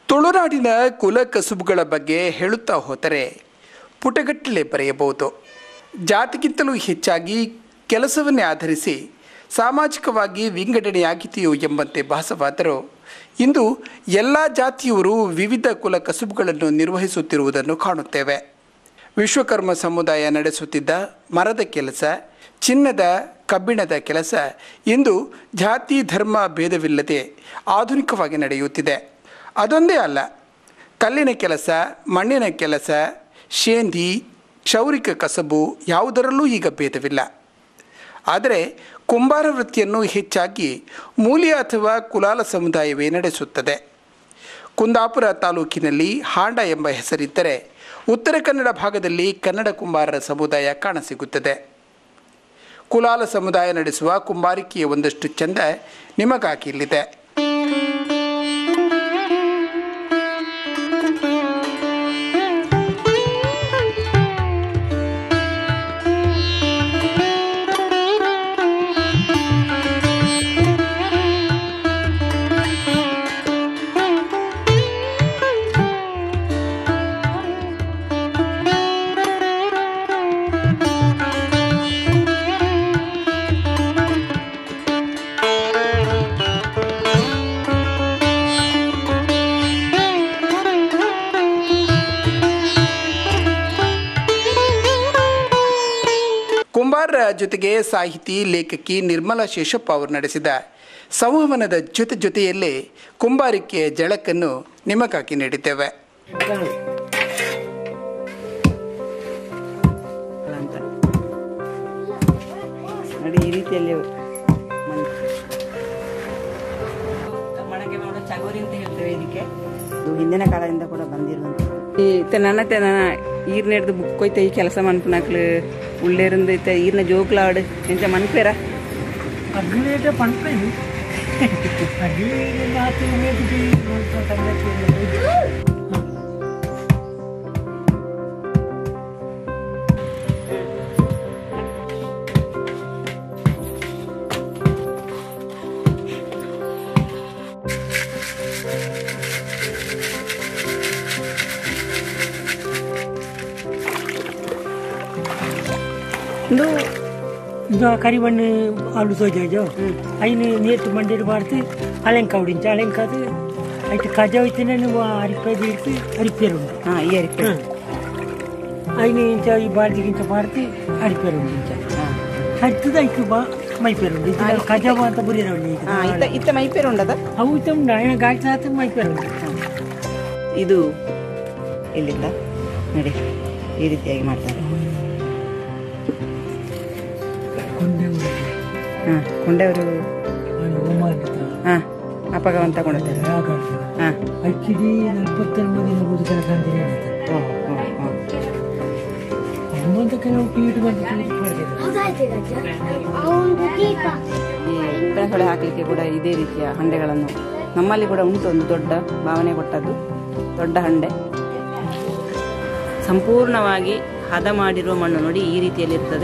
ತುಳುನಾಡಿನ ಕುಲ ಕಸುಬುಗಳ ಬಗ್ಗೆ ಹೇಳುತ್ತಾ ಹೋದರೆ ಪುಟಗಟ್ಟಲೆ ಬರೆಯಬಹುದು ಜಾತಿಗಿಂತಲೂ ಹೆಚ್ಚಾಗಿ ಕೆಲಸವನ್ನೇ ಆಧರಿಸಿ ಸಾಮಾಜಿಕವಾಗಿ ವಿಂಗಡಣೆಯಾಗಿದೆಯೋ ಎಂಬಂತೆ ಭಾಸವಾದರೂ ಇಂದು ಎಲ್ಲ ಜಾತಿಯವರು ವಿವಿಧ ಕುಲ ಕಸುಬುಗಳನ್ನು ನಿರ್ವಹಿಸುತ್ತಿರುವುದನ್ನು ಕಾಣುತ್ತೇವೆ ವಿಶ್ವಕರ್ಮ ಸಮುದಾಯ ನಡೆಸುತ್ತಿದ್ದ ಮರದ ಕೆಲಸ ಚಿನ್ನದ ಕಬ್ಬಿಣದ ಕೆಲಸ ಇಂದು ಜಾತಿ ಧರ್ಮ ಭೇದವಿಲ್ಲದೆ ಆಧುನಿಕವಾಗಿ ನಡೆಯುತ್ತಿದೆ ಅದೊಂದೇ ಅಲ್ಲ ಕಲ್ಲಿನ ಕೆಲಸ ಮಣ್ಣಿನ ಕೆಲಸ ಶೇಂದಿ ಕ್ಷೌರಿಕ ಕಸಬು ಯಾವುದರಲ್ಲೂ ಈಗ ಭೇದವಿಲ್ಲ ಆದರೆ ಕುಂಬಾರ ವೃತ್ತಿಯನ್ನು ಹೆಚ್ಚಾಗಿ ಮೂಲಿಯ ಅಥವಾ ಕುಲಾಲ ಸಮುದಾಯವೇ ನಡೆಸುತ್ತದೆ ಕುಂದಾಪುರ ತಾಲೂಕಿನಲ್ಲಿ ಹಾಂಡ ಎಂಬ ಹೆಸರಿದ್ದರೆ ಉತ್ತರ ಕನ್ನಡ ಭಾಗದಲ್ಲಿ ಕನ್ನಡ ಕುಂಬಾರರ ಸಮುದಾಯ ಕಾಣಸಿಗುತ್ತದೆ ಕುಲಾಲ ಸಮುದಾಯ ನಡೆಸುವ ಕುಂಬಾರಿಕೆಯ ಒಂದಷ್ಟು ಚಂದ ನಿಮಗಾಗಿ ಇಲ್ಲಿದೆ ಕುಂಬಾರರ ಜೊತೆಗೆ ಸಾಹಿತಿ ಲೇಖಕಿ ನಿರ್ಮಲಾ ಶೇಷಪ್ಪ ಅವರು ನಡೆಸಿದ ಸಂವಹನದ ಜೊತೆ ಜೊತೆಯಲ್ಲೇ ಕುಂಬಾರಿಕೆಯ ಜಳಕನ್ನು ನಿಮಗಾಗಿ ನೀಡಿದ್ದೇವೆ ಅಂತ ನೋಡಿ ಈ ರೀತಿಯಲ್ಲಿ ಮಣ್- ಮಣಕೆ ಮಾಡೋ ಚಗೋರಿ ಅಂತ ಹೇಳ್ತೇವೆ ಇದಕ್ಕೆ ಇದು ಹಿಂದಿನ ಕಾಲದಿಂದ ಕೂಡ ಬಂದಿರುವಂತ ಈ ನನ್ನ ನನ್ನ ಈರ್ನ ಹಿಡ್ದು ಬುಕ್ಕೊಯ್ತ ಈ ಕೆಲಸ ಮನ್ಪನಾಕ್ಲು ಉಳ್ಳೇರಿಂದ ಇತ್ತ ಈರ್ನ ಜೋಕ್ಲಾಡ್ ಎಂಚ ಮನ್ಪೇರ ಅಗ್ನೇಟ ಪಂಪೇನು ಅಗ್ನೇಟ ಮಾತು ಮೇಟಿಗೆ ಸಂಗತಿ ಇದು ಇದು ಕರಿಮಣ್ಣು ಆಲು ಸೋಜಾಜೋ అయిన నేతి మండేరు పాడితే అలెంక ఉడించి అలెంకాదు అయితే కజ అయితేనే నువ్వు అరిపై తీడితే అరిపేరు ಹಾ ಈ ಅರಿಕೆ ఆయన ఇంకా ఈ బాడికి ఇంత పాడితే అరిపేరు ఉండించ హరితుంది అయితే బా మైపేరు ఉండి కజ అంత బురేరు ఉండి ಹಾ ಇತ್ತ ಇತ್ತ ಮೈಪೇರು ಉಂಡದ అవుతాం ఆయన గాడి శాతం మైపేరు ఉండి ಇದು ಇಲ್ಲಿಂದ ನೋಡಿ ಈ ರೀತಿಯಾಗಿ ಮಾಡ್ತಾರೆ కొండే ಹಾ ಕೊಂಡೆಯವರು ಹೋಮಾಲಿತ ಹಾ ಅಪಗವಂತ ಕೊಂಡುತ್ತಾರೆ ಹಾ ಅಕ್ಕಿಡಿ ನಲ್ವತ್ತೆಂಬದಿನ ಬದುಕರ ಕಂದಿನಿ ಓ ಓ ಓ ಹನುಮಂತ ಕೆಲವು ಪೀಠ ಬಂದು ಪೀಠ ಮಾಡಿದ್ದಾರೆ ಈ ಉಪ್ಪಿನಸೊಳೆ ಹಾಕಲಿಕ್ಕೆ ಕೂಡ ಇದೇ ರೀತಿಯ ಹಂಡೆಗಳನ್ನು ನಮ್ಮಲ್ಲಿ ಕೂಡ ಉಂಟು ಒಂದು ದೊಡ್ಡ ಭಾವನೆ ಕೊಟ್ಟದ್ದು ದೊಡ್ಡ ಹಂಡೆ ಸಂಪೂರ್ಣವಾಗಿ ಹದ ಮಾಡಿರುವ ಮಣ್ಣು ನೋಡಿ ಈ ರೀತಿಯಲ್ಲಿ ಇರ್ತದೆ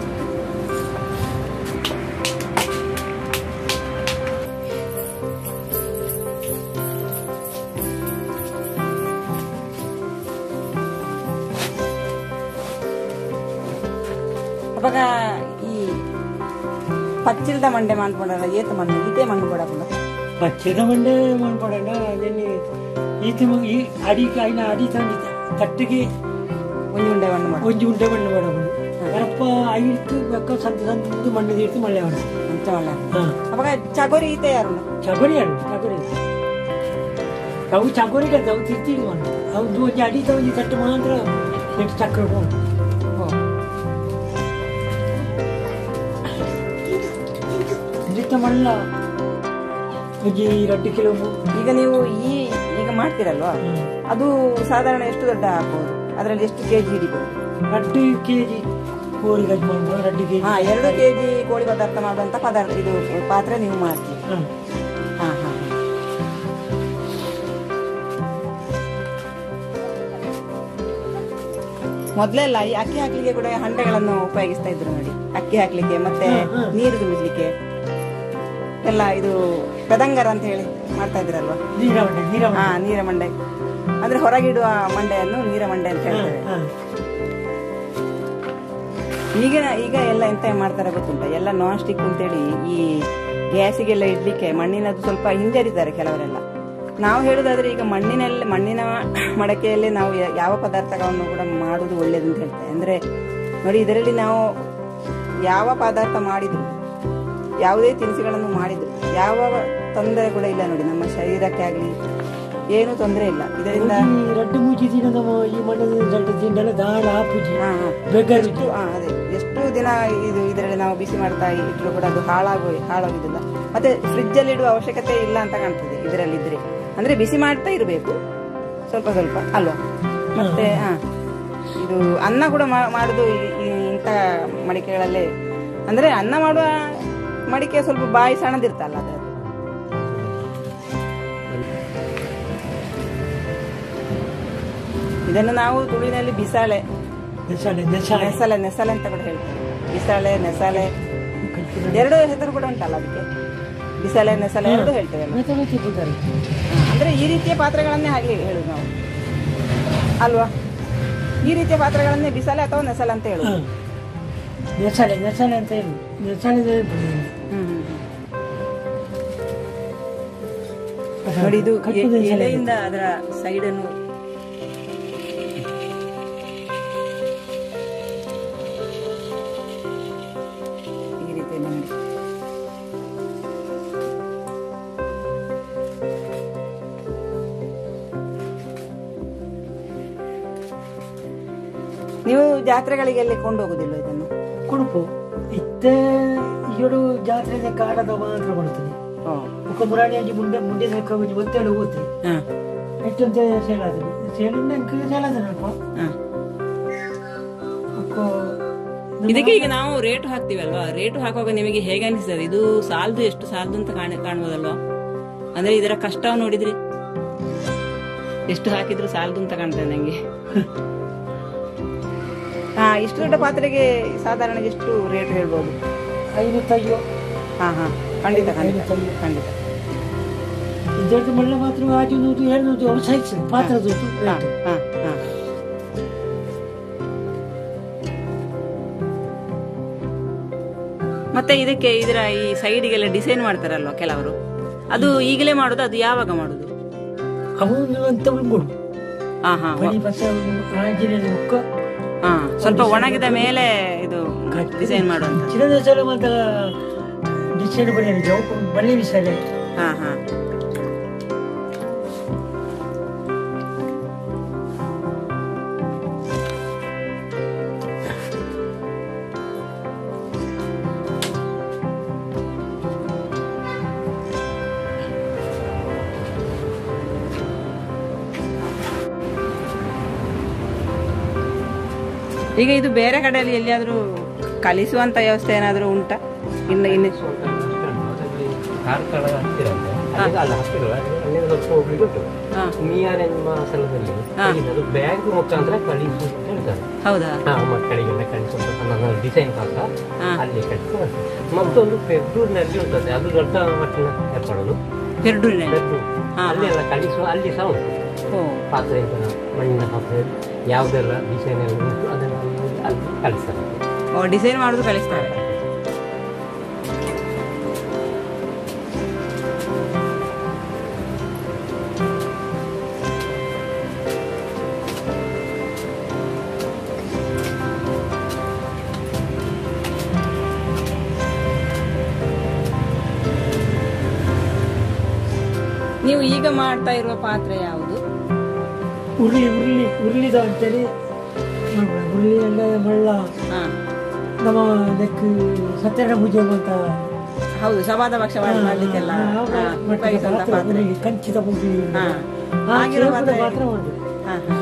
ಅವಾಗ ಈ ಪಚ್ಚಿಲ್ದ ಮಂಡೆ ಮಾಡ್ಕೊಂಡಲ್ಲ ಏತ ಮಣ್ಣು ಇದೇ ಮಣ್ಣು ಕೊಡకుండా పచ్చద మండే మన పడండి అదని ఈత ఈ అడికి ఆయన అడి తండి కట్టుకి ಒಂಜಿ ಉಂಡೆ ಮಣ್ಣು ಮಾಡು కొంచెం ఉంటే మండి పడము కరప్ప ఐదు ఒక్క సంత సంత మండి తీర్చి మళ్ళీ వాడు ಅಂತ ಒಳ್ಳೆ ಅವಾಗ ಚಗೋರಿ ಈತ ಯಾರು చగరి ఆడు చగరి అవు చగరి కదా అవు తిరిగి మనం అవు నువ్వు అడి తవ్వి కట్టు మాత్రం నెక్స్ట్ చక్ర ఇంత మళ్ళా ఈ రెండు కిలో ಈಗ ನೀವು ಈ ಈಗ ಮಾಡ್ತೀರಲ್ವಾ ಅದು ಸಾಧಾರಣ ಎಷ್ಟು ದೊಡ್ಡ ಆಗ್ಬೋದು ಅದರಲ್ಲಿ ಎಷ್ಟು ಕೆಜಿ ಹಿಡಿಬೋದು రెండు కేజీ కోడి గజ్జ మనం రెండు కేజీ ಹಾ ಎರಡು ಕೆಜಿ ಕೋಳಿ ಪದಾರ್ಥ ಮಾಡುವಂತ ಪದಾರ್ಥ ಇದು ಪಾತ್ರೆ ನೀವು ಮಾಡ್ತೀರಿ ಹಾ ಹಾ ಮೊದಲೆಲ್ಲ ಈ ಅಕ್ಕಿ ಹಾಕ್ಲಿಕ್ಕೆ ಕೂಡ ಹಂಡೆಗಳನ್ನು ಉಪಯೋಗಿಸ್ತಾ ಇದ್ರು ನೋಡಿ ಅಕ್ಕಿ ಹಾಕ್ಲಿಕ್ಕೆ ಮತ್ತೆ ಹ್ಮ್, ಹ್ಮ್. ನೀರು ತುಂಬಿಸ್ಲಿಕ್ಕೆ ಎಲ್ಲ ಇದು ಪೆದಂಗರ ಅಂತ ಹೇಳಿ ಮಾಡ್ತಾ ಇದ್ರಲ್ವಾ ನೀರ ಮಂಡೆ ನೀರ ಹಾ ನೀರ ಮಂಡೆ ಅಂದ್ರೆ ಹೊರಗಿಡುವ ಮಂಡೆಯನ್ನು ನೀರ ಮಂಡೆ ಅಂತ ಹೇಳ್ತೇವೆ ಈಗ ಈಗ ಎಲ್ಲ ಎಂತ ಮಾಡ್ತಾರೆ ಗೊತ್ತುಂಟ ಎಲ್ಲ ನಾನ್ ಸ್ಟಿಕ್ ಅಂತೇಳಿ ಈ ಗ್ಯಾಸಿಗೆಲ್ಲ ಇಡ್ಲಿಕ್ಕೆ ಮಣ್ಣಿನದ್ದು ಸ್ವಲ್ಪ ಹಿಂಜರಿತಾರೆ ಕೆಲವರೆಲ್ಲ ನಾವು ಹೇಳುದಾದ್ರೆ ಈಗ ಮಣ್ಣಿನಲ್ಲಿ ಮಣ್ಣಿನ ಮಡಕೆಯಲ್ಲೇ ನಾವು ಯ- ಯಾವ ಪದಾರ್ಥಗಳನ್ನು ಕೂಡ ಮಾಡುವುದು ಒಳ್ಳೇದು ಅಂತ ಹೇಳ್ತೇವೆ ಅಂದ್ರೆ ನೋಡಿ ಇದರಲ್ಲಿ ನಾವು ಯಾವ ಪದಾರ್ಥ ಮಾಡಿದ್ರು ಯಾವುದೇ ತಿನಿಸುಗಳನ್ನು ಮಾಡಿದ್ರು ಯಾವ ತೊಂದರೆ ಕೂಡ ಇಲ್ಲ ನೋಡಿ ನಮ್ಮ ಶರೀರಕ್ಕೆ ಆಗಲಿ ಏನೂ ತೊಂದರೆ ಇಲ್ಲ ಇದರಿಂದ ಈ ರಡ್ಡು ಮೂಜಿ ದಿನ ನಮ್ಮ ಈ ಮಣ್ಣದ ರಡ್ಡು ತಿಂಡಲ್ಲ ದಾಳ ಆಪುಜಿ ಹಾ, ಹಾ. ಬೆಗರು ಎಷ್ಟು ಆ, ಅದೇ ಎಷ್ಟು ದಿನ ಇದು ಇದರಲ್ಲಿ ನಾವು ಬಿಸಿ ಮಾಡ್ತಾ ಇಟ್ರು ಕೂಡ ಅದು ಹಾಳಾಗೋ ಹಾಳಾಗುದಿಲ್ಲ ಮತ್ತೆ ಫ್ರಿಜ್ ಅಲ್ಲಿ ಇಡುವ ಅವಶ್ಯಕತೆ ಇಲ್ಲ ಅಂತ ಕಾಣ್ತದೆ ಇದರಲ್ಲಿ ಇದ್ರೆ ಅಂದ್ರೆ ಬಿಸಿ ಮಾಡ್ತಾ ಇರಬೇಕು ಸ್ವಲ್ಪ ಸ್ವಲ್ಪ ಅಲ್ವಾ ಮತ್ತೆ ಹಾ ಇದು ಅನ್ನ ಕೂಡ ಮಾ- ಮಾಡುದು ಈ- ಈ ಇಂಥ ಮಡಿಕೆಗಳಲ್ಲೇ ಅಂದ್ರೆ ಅನ್ನ ಮಾಡುವ ಮಡಿಕೆ ಸ್ವಲ್ಪ ಬಾಯಿ ಸಣ್ಣದಿರ್ತಲ್ಲ ಅದು ಇದನ್ನು ನಾವು ತುಳುವಿನಲ್ಲಿ ಬಿಸಾಳೆ ನೆಸಾಳೆ ನೆಸಾಳೆ ನೆಸಲೆ ನೆಸಲೆ ಅಂತ ಕೂಡ ಹೇಳ್ತೇವೆ ಬಿಸಾಳೆ ನೆಸಲೆ ಎರಡು ಹೆಸರು ಕೂಡ ಉಂಟಲ್ಲ ಅದಕ್ಕೆ ಬಿಸಾಳೆ ನೆಸಲೆ ಎರಡು ಹೇಳ್ತೇವೆ ಅಲ್ವಾ? ಮತ್ತೆ ಮತ್ತೆ ತಿಂತಾರೆ ಹಾ, ಅಂದ್ರೆ ಈ ರೀತಿಯ ಪಾತ್ರೆಗಳನ್ನೇ ಹಾಗೆ ಹೇಳುದು ನಾವು ಅಲ್ವಾ ಈ ರೀತಿಯ ಪಾತ್ರೆಗಳನ್ನೇ ಬಿಸಾಲೆ ಅಥವಾ ನೆಸಲೆ ಅಂತ ಹೇಳುದು ಹಾ. ನೆಸಾಳೆ ನೆಸಾಳೆ ಅಂತ ಹೇಳಿ ನೆಸಾಳೆ ಹ್ಮ್, ಹ್ಮ್, ಹ್ಮ್. ನೋಡಿ ಇದು ಎ- ಕಟ್ಟುದ ನೆಸಾಳೆ. ಎಲೆಯಿಂದ ಅದರ ಸೈಡ್ ಅನ್ನು ಈ ರೀತಿಯಲ್ಲಿ ನೋಡಿ ನೀವು ಜಾತ್ರೆಗಳಿಗೆಲ್ಲಿ ಕೊಂಡೋಗುದಿಲ್ಲ ಇದನ್ನು ಕುಡುಪು ಇತ್ತೆ ಈಡು ಜಾತ್ರೆ ಕಾಡದ ಮಾತ್ರ ಕೊಡ್ತೀನಿ ಒಕ್ಕ ಮುರಾಣಿ ಅಂಜಿ ಮುಂದೆ ಮುಂದೆ ಸಾಕ ಒತ್ತೇಳು ಓದ್ತಿ ಹಾ ಎಷ್ಟೊಂತ ಸೇಲಾದ್ರು ಸೇಲು ನಂಗೆ ಸೇಲಾದ ಅಲ್ಪ ಹಾ ಒಕ್ಕ ಇದಕ್ಕೆ ಈಗ ನಾವು ರೇಟ್ ಹಾಕ್ತಿವಲ್ವಾ ರೇಟ್ ಹಾಕುವಾಗ ನಿಮಗೆ ಹೇಗೆ ಅನಿಸ್ತದೆ ಇದು ಸಾಲದು ಎಷ್ಟು ಸಾಲದು ಅಂತ ಕಾಣ ಕಾಣ್ಬೋದಲ್ವಾ ಅಂದ್ರೆ ಇದರ ಕಷ್ಟ ನೋಡಿದ್ರಿ ಎಷ್ಟು ಹಾಕಿದ್ರು ಸಾಲದು ಅಂತ ಕಾಣ್ತದೆ ನಂಗೆ ಹಾ ಇಷ್ಟು ದೊಡ್ಡ ಪಾತ್ರೆಗೆ ಸಾಧಾರಣ ಎಷ್ಟು ರೇಟ್ ಹೇಳ್ಬೋದು ಐವತ್ತೈದು ಹಾ ಹಾ ಖಂಡಿತ ಖಂಡಿತ ಖಂಡಿತ ಇದರದ್ದು ಮಳ್ಳ ಮಾತ್ರ ಆಜು ನೂರು ಏಳು ನೂರು ಅವ್ರು ಸೈಜ್ ಪಾತ್ರದ ಹಾ ಹಾ ಹಾ ಮತ್ತೆ ಇದಕ್ಕೆ ಇದರ ಈ ಸೈಡಿಗೆಲ್ಲ ಡಿಸೈನ್ ಮಾಡ್ತಾರಲ್ವಾ ಕೆಲವರು ಅದು ಈಗಲೇ ಮಾಡೋದು ಅದು ಯಾವಾಗ ಮಾಡೋದು ಅವನು ಅಂತ ಉಳ್ಬೋದು ಹಾ ಹಾ ಬರೀ ಬಸ್ ಆಂಜನೇಯ ಮುಕ್ಕ ಹಾ ಸ್ವಲ್ಪ ಒಣಗಿದ ಮೇಲೆ ಇದು ಡಿಸೈನ್ ಮಾಡುವಂತ ಚಿನ್ನದ ಸಲ ಮಾತ ಡಿಸೈಡ್ ಬರೀ ಜೋಕು ಬಳ್ಳಿ ವಿಷಯ ಹಾ ಹಾ ಈಗ ಇದು ಬೇರೆ ಕಡೆಯಲ್ಲಿ ಎಲ್ಲಿಯಾದ್ರೂ ಕಲಿಸುವಂತ ವ್ಯವಸ್ಥೆ ಏನಾದ್ರೂ ಉಂಟಾ ಇನ್ನು ಇನ್ನು ಕಾರ್ಕಳ ಹತ್ತಿರ ಇದೆ. ಅಲ್ಲಿಗೆ ಅಲ್ಲಿ ಹತ್ತಿರ ಅಲ್ಲಿಂದ ಸ್ವಲ್ಪ ಹೋಗ್ಲಿಕ್ಕೆ ಉಂಟು ಹಾ ಮಿಯಾರ್ ಎಂಬ ಸ್ಥಳದಲ್ಲಿ ಅದು ಬ್ಯಾಂಕ್ ಮುಖಾಂತರ ಕಳಿಸು ಅಂತ ಹೇಳ್ತಾರೆ ಹೌದಾ ಹಾ ಮಕ್ಕಳಿಗೆಲ್ಲ ಕಳಿಸುವಂತ ನನ್ನ ಡಿಸೈನ್ ಪಾಕ ಹಾ. ಅಲ್ಲಿ ಕಳಿಸಿ ಮತ್ತೊಂದು ಪೆಬ್ರೂರಿನಲ್ಲಿ ಉಂಟದೆ ಅದು ದೊಡ್ಡ ಮಟ್ಟಿನ ಏರ್ಪಡೋದು ಪೆರ್ಡೂರಿನಲ್ಲಿ ಪೆಬ್ರೂರ್ ಅಲ್ಲಿ ಎಲ್ಲ ಕಳಿಸುವ ಅಲ್ಲಿ ಸಹ ಉಂಟು ಓ ಪಾತ್ರೆ ಅಂತ ಮಣ್ಣಿನ ಪಾತ್ರೆ ಯಾವುದೆಲ್ಲ ಡಿಸೈನ್ ಎಲ್ಲ ಉಂಟು ಅದನ್ನು ಅಲ್ಲಿ- ಅಲ್ಲಿ ಕಳಿಸ್ತಾರೆ ಓ ಡಿಸೈನ್ ಮಾಡುದು ಕಲಿಸ್ತಾರೆ ನೀವು ಈಗ ಮಾಡ್ತಾ ಇರುವ ಪಾತ್ರೆ ಯಾವುದು ಉರುಳಿ ಉರುಳಿ ಉರುಳಿದ ಅಂತೇಳಿ ಮಾಡ್ಬೋದು. ಉರುಳಿ ಎಲ್ಲ ಮಳ್ಳ ಹಾ ನಮ್ಮ ಲೆಕ್ಕ ಸತ್ಯನಾರಾಯಣ ಪೂಜೆ ಅಂತ ಹೌದು ಶವಾದ ಭಕ್ಷ ಮಾಡಿ ಮಾಡ್ಲಿಕ್ಕೆಲ್ಲ ಹಾ, ಉಪಯೋಗಿಸುವಂತ ಪಾತ್ರೆ ಕಂಚಿತ ಪೂಜೆ ಹಾ. ಆ ಆಗಿರೋ ಶೇಪದ ಪಾತ್ರೆ. ಪಾತ್ರ ಮಾಡ್ಬೋದು ಹಾ, ಹಾ.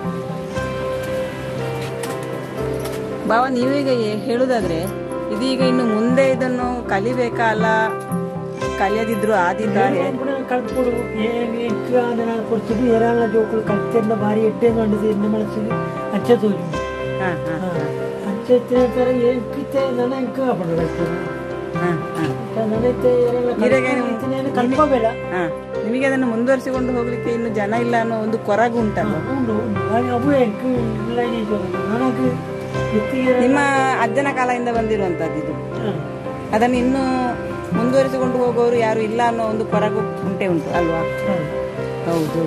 ಭಾವ ನೀವೀಗ ಏ- ಹೇಳುದಾದ್ರೆ ಇದೀಗ ಇನ್ನು ಮುಂದೆ ಇದನ್ನು ಕಲಿಬೇಕಾ ಅಲ್ಲ ಕಲಿಯದಿದ್ರು ಆದಿದ್ದ ಏನ್ ಕೂಡ ಕಲ್ತ್ಕೊಡು ಏನ್ ಎಕ್ಕ ಅದನ್ನ ಕೊಡ್ತಿದ್ದು ಏರಾಳ ಜೋಕುಲು ಕಲ್ತಿಂದ ಭಾರಿ ಎಡ್ಡೆ ಮಾಡಿದ್ದು ಎಣ್ಣೆ ಮನಸ್ಸಿಗೆ ಅಚ್ಚ ತೋಜು ಹಾ, ಹಾ, ಅಚ್ಚ ತರ ಏನ್ ಕಿತ್ತೆ ನನ್ನ ಇಂಕ ಪಡ ಹಾ, ಹಾ. ನನತ್ತೆ ಏರೆಲ್ಲ ನೀರಾಗೆ ನೀವು- ಕಲ್ತ್ಕೋಬೇಡ ಹಾ. ನಿಮಗೆ ಅದನ್ನು ಮುಂದುವರಿಸಿಕೊಂಡು ಹೋಗ್ಲಿಕ್ಕೆ ಇನ್ನು ಜನ ಇಲ್ಲ ಅನ್ನೋ ಒಂದು ಕೊರಗು ಉಂಟಲ್ಲ ಉಂಟು ಉಂಟು ಹಾಗೆ ಅವು ಎಂಟು ಇಲ್ಲ ಇದು ನನಗೆ ಇತ್ತಿಗೆ ನಿಮ್ಮ ಅಜ್ಜನ ಕಾಲದಿಂದ ಬಂದಿರುವಂತದ್ದು ಇದು ಅದನ್ನು ಇನ್ನು ಮುಂದುವರಿಸಿಕೊಂಡು ಹೋಗೋರು ಯಾರು ಇಲ್ಲ ಅನ್ನೋ ಒಂದು ಕೊರಗು ಉಂಟೇ ಉಂಟು ಅಲ್ವಾ ಹೌದು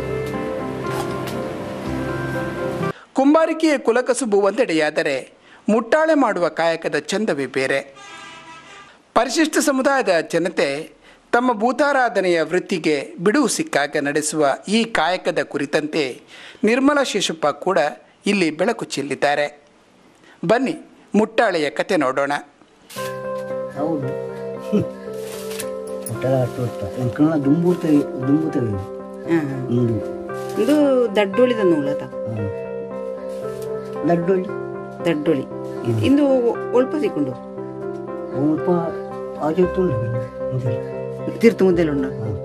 ಕುಂಬಾರಿಕೆಯ ಕುಲಕಸುಬು ಒಂದೆಡೆಯಾದರೆ ಮುಟ್ಟಾಳೆ ಮಾಡುವ ಕಾಯಕದ ಚಂದವೇ ಬೇರೆ ಪರಿಶಿಷ್ಟ ಸಮುದಾಯದ ಜನತೆ ತಮ್ಮ ಭೂತಾರಾಧನೆಯ ವೃತ್ತಿಗೆ ಬಿಡುವು ಸಿಕ್ಕಾಗ ನಡೆಸುವ ಈ ಕಾಯಕದ ಕುರಿತಂತೆ ನಿರ್ಮಲಾ ಶೇಷಪ್ಪ ಕೂಡ ಇಲ್ಲಿ ಬೆಳಕು ಚೆಲ್ಲಿದ್ದಾರೆ ಬನ್ನಿ ಮುಟ್ಟಾಳೆಯ ಕತೆ ನೋಡೋಣ ಹೌದು ಒಟ್ಟಲ ಅಷ್ಟು ಒತ್ತ ಎಂಕಲ್ನ ದುಂಬುತ್ತವೆ ದುಂಬುತ್ತವೆ ಹಾ, ಹಾ. ಒಂದು ಇದು ದಡ್ಡುಳಿದ ನೂಲತ ಲಡ್ಡೊಳ್ಳಿ ದಡ್ಡುಳಿ ಇಂದು ಒಳ್ಪ ಸಿಕ್ಕೊಂಡು ಸ್ವಲ್ಪ ಆಚೆ ತುಂಡು ಮೊದಲು ತೀರ್ಥ ಮುದ್ದೆಲುಂಡ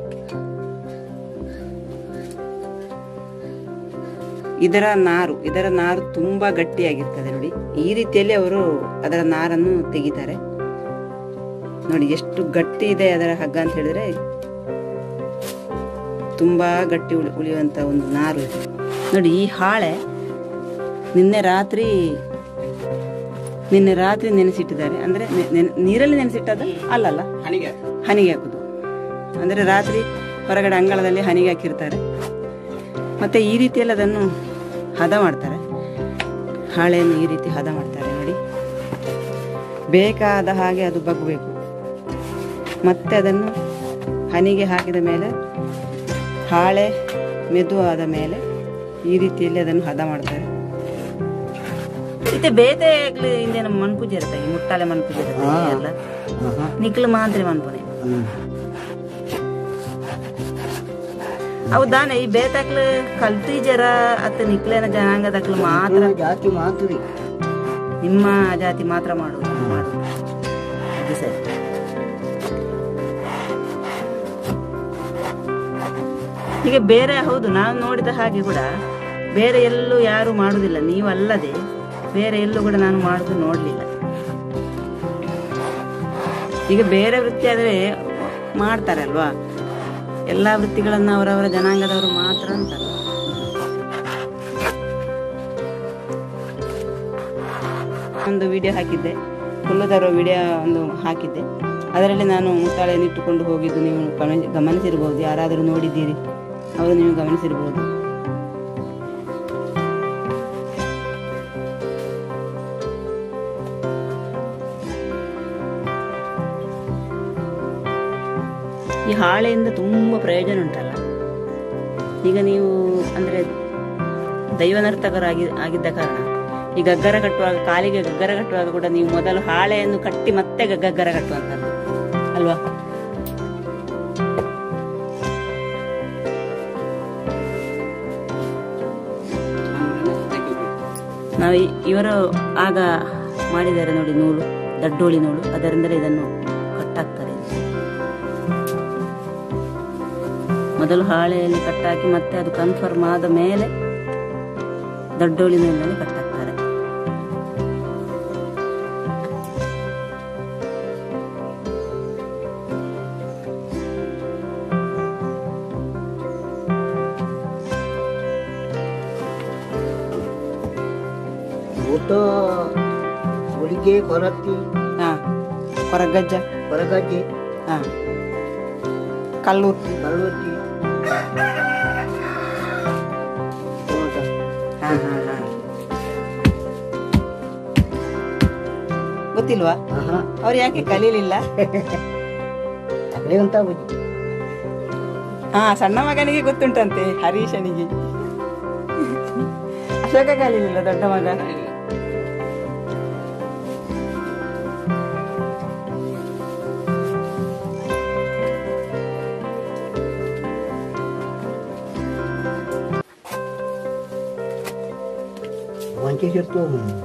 ಇದರ ನಾರು ಇದರ ನಾರು ತುಂಬಾ ಗಟ್ಟಿಯಾಗಿರ್ತದೆ ನೋಡಿ ಈ ರೀತಿಯಲ್ಲಿ ಅವರು ಅದರ ನಾರನ್ನು ತೆಗಿತಾರೆ ನೋಡಿ ಎಷ್ಟು ಗಟ್ಟಿ ಇದೆ ಅದರ ಹಗ್ಗ ಅಂತ ಹೇಳಿದ್ರೆ ತುಂಬಾ ಗಟ್ಟಿ ಉಳಿ ಉಳಿಯುವಂತ ಒಂದು ನಾರು ಇದು ನೋಡಿ ಈ ಹಾಳೆ ನಿನ್ನೆ ರಾತ್ರಿ ನಿನ್ನೆ ರಾತ್ರಿ ನೆನೆಸಿಟ್ಟಿದ್ದಾರೆ ಅಂದ್ರೆ ನೆ- ನೆನೆ- ನೀರಲ್ಲಿ ನೆನೆಸಿಟ್ಟದ ಅಲ್ಲಲ್ಲ ಹಣಿಗೆ ಹನಿಗೆ ಹಾಕುದು ಅಂದರೆ ರಾತ್ರಿ ಹೊರಗಡೆ ಅಂಗಳದಲ್ಲಿ ಹನಿಗೆ ಹಾಕಿರ್ತಾರೆ ಮತ್ತೆ ಈ ರೀತಿಯಲ್ಲಿ ಅದನ್ನು ಹದ ಮಾಡ್ತಾರೆ ಹಾಳೆಯನ್ನು ಈ ರೀತಿ ಹದ ಮಾಡ್ತಾರೆ ನೋಡಿ ಬೇಕಾದ ಹಾಗೆ ಅದು ಬಗ್ಬೇಕು ಮತ್ತೆ ಅದನ್ನು ಹನಿಗೆ ಹಾಕಿದ ಮೇಲೆ ಹಾಳೆ ಮೆದು ಆದ ಮೇಲೆ ಈ ರೀತಿಯಲ್ಲಿ ಅದನ್ನು ಹದ ಮಾಡ್ತಾರೆ ಇತ್ತೆ ಬೇತೆ ಹಿಂದೆ ನಮ್ಮ ಮನ್ಪೂಜೆ ಇರುತ್ತೆ ಈ ಮುಟ್ಟಾಲೆ ಮನ್ಪೂಜೆ ಇರುತ್ತೆ ಎಲ್ಲ ನಿಕ್ಲು ಮಾತ್ರ ಮನ್ಪುನೆ ಅವು ದಾನೆ ಈ ಬೇತಾಕ್ಲು ಕಲ್ತಿ ಜರ ಅತ್ತ ನಿಕ್ಲೇನ ಜನಾಂಗದಾಕ್ಲು ಮಾತ್ರ ಜಾತಿ ಮಾತುರಿ ನಿಮ್ಮ ಜಾತಿ ಮಾತ್ರ ಮಾಡುದು ಮಾಡುದು ಅದು ಸರಿ ಹೀಗೆ ಬೇರೆ ಹೌದು ನಾವು ನೋಡಿದ ಹಾಗೆ ಕೂಡ ಬೇರೆ ಎಲ್ಲೂ ಯಾರು ಮಾಡುದಿಲ್ಲ ನೀವು ಅಲ್ಲದೆ ಬೇರೆ ಎಲ್ಲೂ ಕೂಡ ನಾನು ಮಾಡುದು ನೋಡ್ಲಿಲ್ಲ ಈಗ ಬೇರೆ ವೃತ್ತಿ ಆದ್ರೆ ಮಾಡ್ತಾರೆ ಅಲ್ವಾ ಎಲ್ಲಾ ವೃತ್ತಿಗಳನ್ನ ಅವರವರ ಜನಾಂಗದವರು ಮಾತ್ರ ಅಂತಾರೆ ಒಂದು ವಿಡಿಯೋ ಹಾಕಿದ್ದೆ ಹುಲ್ಲು ತರುವ ವಿಡಿಯೋ ಒಂದು ಹಾಕಿದ್ದೆ ಅದರಲ್ಲಿ ನಾನು ಮುತ್ತಾಳೆಯನ್ನು ಇಟ್ಟುಕೊಂಡು ಹೋಗಿದ್ದು ನೀವು ಗಮನ- ಗಮನಿಸಿರ್ಬೋದು ಯಾರಾದರೂ ನೋಡಿದ್ದೀರಿ ಅವರು ನೀವು ಗಮನಿಸಿರ್ಬೋದು ಈ ಹಾಳೆಯಿಂದ ತುಂಬ ಪ್ರಯೋಜನ ಉಂಟಲ್ಲ ಈಗ ನೀವು ಅಂದರೆ ದೈವ ನರ್ತಕರಾಗಿ ಆಗಿದ್ದ ಕಾರಣ ಈ ಗಗ್ಗರ ಕಟ್ಟುವಾಗ ಕಾಲಿಗೆ ಗಗ್ಗರ ಕಟ್ಟುವಾಗ ಕೂಡ ನೀವು ಮೊದಲು ಹಾಳೆಯನ್ನು ಕಟ್ಟಿ ಮತ್ತೆ ಗ- ಗಗ್ಗರ ಕಟ್ಟುವಂಥದ್ದು ಅಲ್ವಾ ನಾವು ಈ- ಇವರು ಆಗ ಮಾಡಿದ್ದಾರೆ ನೋಡಿ ನೂಲು ದಡ್ಡೋಳಿ ನೂಲು ಅದರಿಂದಲೇ ಇದನ್ನು ಕಟ್ಟಾಕ್ತಾರೆ ಮೊದಲು ಹಾಳೆಯಲ್ಲಿ ಕಟ್ಟಾಕಿ ಮತ್ತೆ ಅದು ಕನ್ಫರ್ಮ್ ಆದ ಮೇಲೆ ದೊಡ್ಡೋಳಿ ನೂಲಿನಲ್ಲಿ ಕಟ್ಟಾಕ್ತಾರೆ ಊಟ ಹೊಲಿಗೆ ಕೊರತಿ ಹಾ ಹೊರಗಜ್ಜ ಹೊರಗಜ್ಜೆ ಹಾ ಕಲ್ಲೂರ್ತಿ ಕಲ್ಲೊತ್ತಿ ಟೊಮೊಟೊ. ಹಾ ಹಾ ಹಾ ಗೊತ್ತಿಲ್ವಾ ಆಹಾ ಅವ್ರು ಯಾಕೆ ಕಲೀಲಿಲ್ಲ ಅದೇ ಅಂತ ಬುದ್ಧಿ ಹಾ ಸಣ್ಣ ಮಗನಿಗೆ ಗೊತ್ತುಂಟಂತೆ ಹರೀಶನಿಗೆ ಅಶೋಕ ಕಲೀಲಿಲ್ಲ ದೊಡ್ಡ ಮಗ ವಂಚೆ ಸೇರ್ತು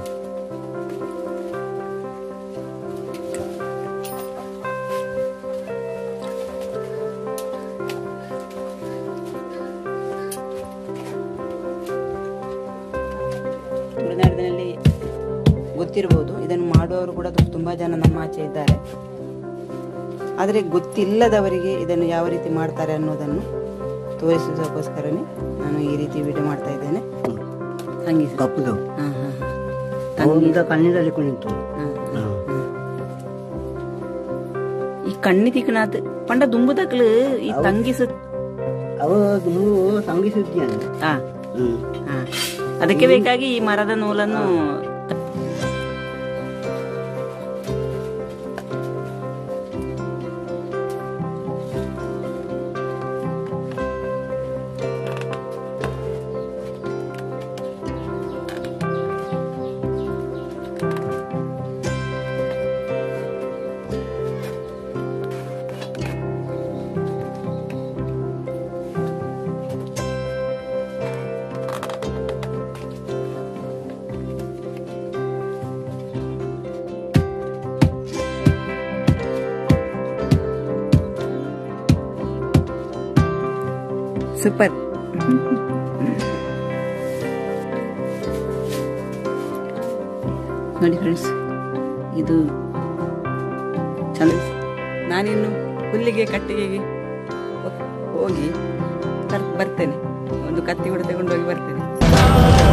ತುಳುನಾಡಿನಲ್ಲಿ ಗೊತ್ತಿರಬಹುದು ಇದನ್ನು ಮಾಡುವವರು ಕೂಡ ತು- ತುಂಬಾ ಜನ ನಮ್ಮ ಆಚೆ ಇದ್ದಾರೆ ಆದರೆ ಗೊತ್ತಿಲ್ಲದವರಿಗೆ ಇದನ್ನು ಯಾವ ರೀತಿ ಮಾಡ್ತಾರೆ ಅನ್ನೋದನ್ನು ತೋರಿಸೋದಕ್ಕೋಸ್ಕರನೇ ನಾನು ಈ ರೀತಿ ವಿಡಿಯೋ ಮಾಡ್ತಾ ಇದ್ದೇನೆ ತಂಗಿಸು ಕಪ್ಪುದು ಹಾಂ ಹಾಂ ಅವನಿಂದ ಕಣ್ಣಿನಲ್ಲಿ ಕುಣಿತು ಹಾಂ ಈ ಕಣ್ಣಿ ತಿಕ್ಕನಾತ್ ಪಂಡ ದುಂಬುದಕ್ಲು ಈ ತಂಗಿಸು ಅವ ನೀವು ಸಂಗಿಸಿದ್ಯಾನೆ ಹಾ ಹ್ಮ್ ಹಾ ಅದಕ್ಕೆ ಬೇಕಾಗಿ ಈ ಮರದ ನೂಲನ್ನು ಸೂಪರ್ ನೋಡಿ ಫ್ರೆಂಡ್ಸ್ ಇದು ಚಂದ ನಾನಿನ್ನು ಹುಲ್ಲಿಗೆ ಕಟ್ಟಿಗೆಗೆ ಹೋ- ಹೋಗಿ ತರ್- ಬರ್ತೇನೆ ಒಂದು ಕತ್ತಿ ಕೂಡ ತಗೊಂಡೋಗಿ ಬರ್ತೇನೆ